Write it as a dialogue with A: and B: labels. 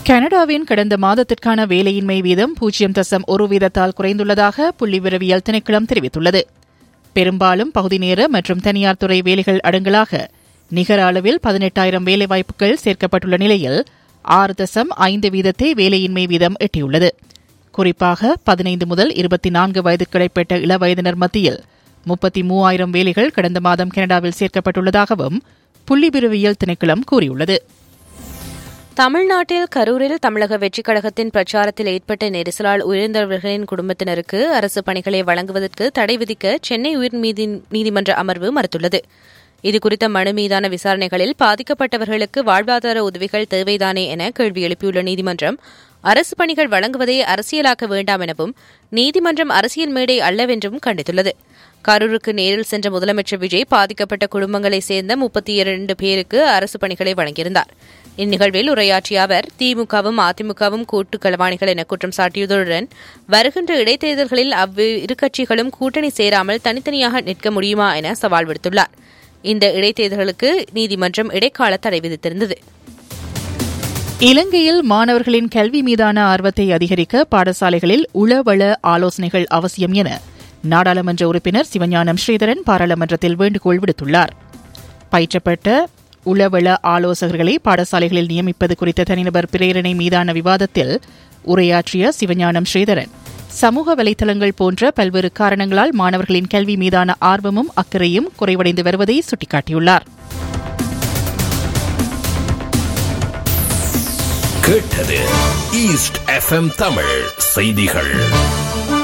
A: கனடாவின் கடந்த மாதத்திற்கான வேலையின்மை வீதம் பூஜ்ஜியம் தசம் ஒரு வீதத்தால் குறைந்துள்ளதாக புள்ளி விரவியல் திணைக்களம் தெரிவித்துள்ளது பெரும்பாலும் பகுதி நேர மற்றும் தனியார் துறை வேலைகள் அடங்கலாக நிகர அளவில் பதினெட்டாயிரம் வேலைவாய்ப்புகள் சேர்க்கப்பட்டுள்ள நிலையில் ஆறு தசம் ஐந்து வீதத்தை வேலையின்மை வீதம் எட்டியுள்ளது குறிப்பாக பதினைந்து முதல் இருபத்தி நான்கு வயதுக்கிடைப்பட்ட இளவயதினர் மத்தியில் முப்பத்தி மூவாயிரம் வேலைகள் கடந்த மாதம் கனடாவில் சேர்க்கப்பட்டுள்ளதாகவும் புள்ளி விரவியல் திணைக்களம் கூறியுள்ளது
B: தமிழ்நாட்டில் கரூரில் தமிழக வெற்றிக் கழகத்தின் பிரச்சாரத்தில் ஏற்பட்ட நெரிசலால் உயிரிழந்தவர்களின் குடும்பத்தினருக்கு அரசு பணிகளை வழங்குவதற்கு தடை விதிக்க சென்னை உயர்நீதிமன்ற அமர்வு மறுத்துள்ளது இதுகுறித்த மனு மீதான விசாரணைகளில் பாதிக்கப்பட்டவர்களுக்கு வாழ்வாதார உதவிகள் தேவைதானே என கேள்வி எழுப்பியுள்ள நீதிமன்றம் அரசு பணிகள் வழங்குவதை அரசியலாக்க வேண்டாம் எனவும் நீதிமன்றம் அரசியல் மேடை அல்லவென்றும் கண்டித்துள்ளது கரூருக்கு நேரில் சென்ற முதலமைச்சர் விஜய் பாதிக்கப்பட்ட குடும்பங்களைச் சேர்ந்த முப்பத்தி இரண்டு பேருக்கு அரசு பணிகளை வழங்கியிருந்தார் இந்நிகழ்வில் உரையாற்றிய அவர் திமுகவும் அதிமுகவும் கூட்டு களவாணிகள் என குற்றம் சாட்டியதுடன் வருகின்ற இடைத்தேர்தல்களில் அவ்விரு கட்சிகளும் கூட்டணி சேராமல் தனித்தனியாக நிற்க முடியுமா என சவால் விடுத்துள்ளார் இந்த இடைத்தேர்தலுக்கு நீதிமன்றம் இடைக்கால தடை விதித்திருந்தது
A: இலங்கையில் மாணவர்களின் கல்வி மீதான ஆர்வத்தை அதிகரிக்க பாடசாலைகளில் உளவள ஆலோசனைகள் அவசியம் என நாடாளுமன்ற உறுப்பினர் சிவஞானம் ஸ்ரீதரன் பாராளுமன்றத்தில் வேண்டுகோள் விடுத்துள்ளார் பயிற்றப்பட்ட உளவள ஆலோசகர்களை பாடசாலைகளில் நியமிப்பது குறித்த தனிநபர் பிரேரணை மீதான விவாதத்தில் உரையாற்றிய சிவஞானம் ஸ்ரீதரன் சமூக வலைதளங்கள் போன்ற பல்வேறு காரணங்களால் மாணவர்களின் கல்வி மீதான ஆர்வமும் அக்கறையும் குறைவடைந்து வருவதை சுட்டிக்காட்டியுள்ளார்
C: கேட்டது ஈஸ்ட் எஃப்எம் தமிழ் செய்திகள்